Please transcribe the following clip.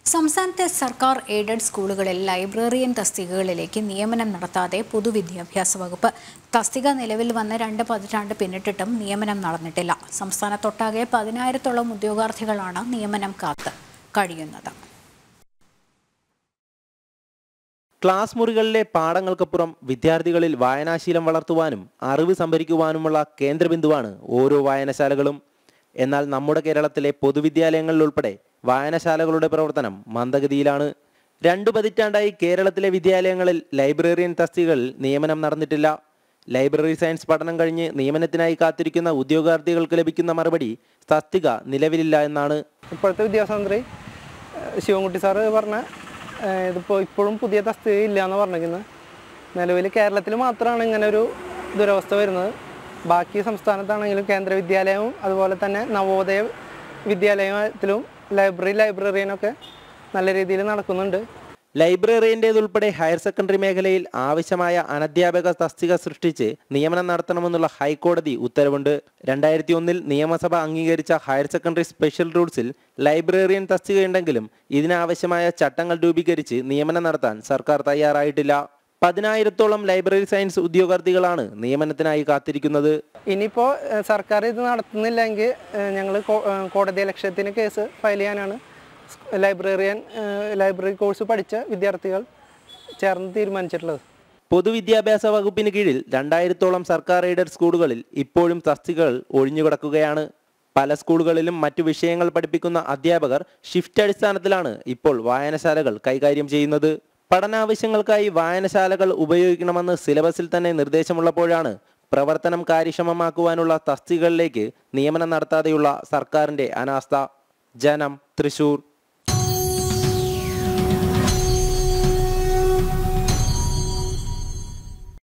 സംസ്ഥാനത്തെ സർക്കാർ എയ്ഡഡ് സ്കൂളുകളിൽ ലൈബ്രറിയൻ തസ്തികകളിലേക്ക് നിയമനം നടത്താതെ പൊതുവിദ്യാഭ്യാസ വകുപ്പ് തസ്തിക നിലവിൽ വന്ന് രണ്ട് പതിറ്റാണ്ട് പിന്നിട്ടിട്ടും നിയമനം നടന്നിട്ടില്ല സംസ്ഥാനത്തൊട്ടാകെ പതിനായിരത്തോളം ഉദ്യോഗാർത്ഥികളാണ് നിയമനം കാത്ത് കഴിയുന്നത് ക്ലാസ് മുറികളിലെ പാഠങ്ങൾക്കപ്പുറം വിദ്യാർത്ഥികളിൽ വായനാശീലം വളർത്തുവാനും അറിവ് സംഭരിക്കുവാനുമുള്ള കേന്ദ്രബിന്ദുവാണ് ഓരോ വായനശാലകളും എന്നാൽ നമ്മുടെ കേരളത്തിലെ പൊതുവിദ്യാലയങ്ങളിൽ ഉൾപ്പെടെ വായനശാലകളുടെ പ്രവർത്തനം മന്ദഗതിയിലാണ് രണ്ടു പതിറ്റാണ്ടായി കേരളത്തിലെ വിദ്യാലയങ്ങളിൽ ലൈബ്രറിയൻ തസ്തികകളിൽ നിയമനം നടന്നിട്ടില്ല ലൈബ്രറി സയൻസ് പഠനം കഴിഞ്ഞ് നിയമനത്തിനായി കാത്തിരിക്കുന്ന ഉദ്യോഗാർത്ഥികൾക്ക് ലഭിക്കുന്ന മറുപടി തസ്തിക നിലവിലില്ല എന്നാണ് ഇപ്പോഴത്തെ വിദ്യാഭ്യാസമന്ത്രി ഏഹ് ശിവൻകുട്ടി സാറ് പറഞ്ഞ ഏഹ് ഇതിപ്പോൾ ഇപ്പോഴും പുതിയ തസ്തിക ഇല്ല എന്ന് പറഞ്ഞിരിക്കുന്നത് നിലവിൽ കേരളത്തിൽ മാത്രമാണ് ഇങ്ങനെ ഒരു ദുരവസ്ഥ വരുന്നത് ബാക്കി സംസ്ഥാനത്താണെങ്കിലും കേന്ദ്ര വിദ്യാലയവും അതുപോലെ തന്നെ നവോദയ വിദ്യാലയത്തിലും ലൈബ്രറി ലൈബ്രറിയനൊക്കെ നല്ല രീതിയിൽ നടക്കുന്നുണ്ട് ലൈബ്രറിയൻ്റേതുൾപ്പെടെ ഹയർ സെക്കൻഡറി മേഖലയിൽ ആവശ്യമായ അനധ്യാപക തസ്തിക സൃഷ്ടിച്ച് നിയമനം നടത്തണമെന്നുള്ള ഹൈക്കോടതി ഉത്തരവുണ്ട് രണ്ടായിരത്തി ഒന്നിൽ നിയമസഭ അംഗീകരിച്ച ഹയർ സെക്കൻഡറി സ്പെഷ്യൽ റൂൾസിൽ ലൈബ്രറിയൻ തസ്തികയുണ്ടെങ്കിലും ഇതിനാവശ്യമായ ചട്ടങ്ങൾ രൂപീകരിച്ച് നിയമനം നടത്താൻ സർക്കാർ തയ്യാറായിട്ടില്ല പതിനായിരത്തോളം ലൈബ്രറി സയൻസ് ഉദ്യോഗാർത്ഥികളാണ് നിയമനത്തിനായി കാത്തിരിക്കുന്നത് ഇനിയിപ്പോൾ ഏഹ് സർക്കാർ ഇത് നടത്തുന്നില്ലെങ്കിൽ ഞങ്ങൾ കോടതി ലക്ഷ്യത്തിന് കേസ് ഫയൽ ചെയ്യാനാണ് സ് ലൈബ്രറിയൻ ഏഹ് ലൈബ്രറി കോഴ്സ് പഠിച്ച വിദ്യാർത്ഥികൾ ചേർന്ന് തീരുമാനിച്ചിട്ടുള്ളത് പൊതുവിദ്യാഭ്യാസ വകുപ്പിന് കീഴിൽ രണ്ടായിരത്തോളം സർക്കാർ എയ്ഡഡ് സ്കൂളുകളിൽ ഇപ്പോഴും തസ്തികകൾ ഒഴിഞ്ഞുകിടക്കുകയാണ് പല സ്കൂളുകളിലും മറ്റു വിഷയങ്ങൾ പഠിപ്പിക്കുന്ന അധ്യാപകർ ഷിഫ്റ്റ് അടിസ്ഥാനത്തിലാണ് ഇപ്പോൾ വായനശാലകൾ കൈകാര്യം ചെയ്യുന്നത് പഠനാവശ്യങ്ങൾക്കായി വായനശാലകൾ ഉപയോഗിക്കണമെന്ന് സിലബസിൽ തന്നെ നിർദ്ദേശമുള്ളപ്പോഴാണ് പ്രവർത്തനം കാര്യക്ഷമമാക്കുവാനുള്ള തസ്തികകളിലേക്ക് നിയമനം നടത്താതെയുള്ള സർക്കാരിന്റെ അനാസ്ഥ ജനം തൃശൂർ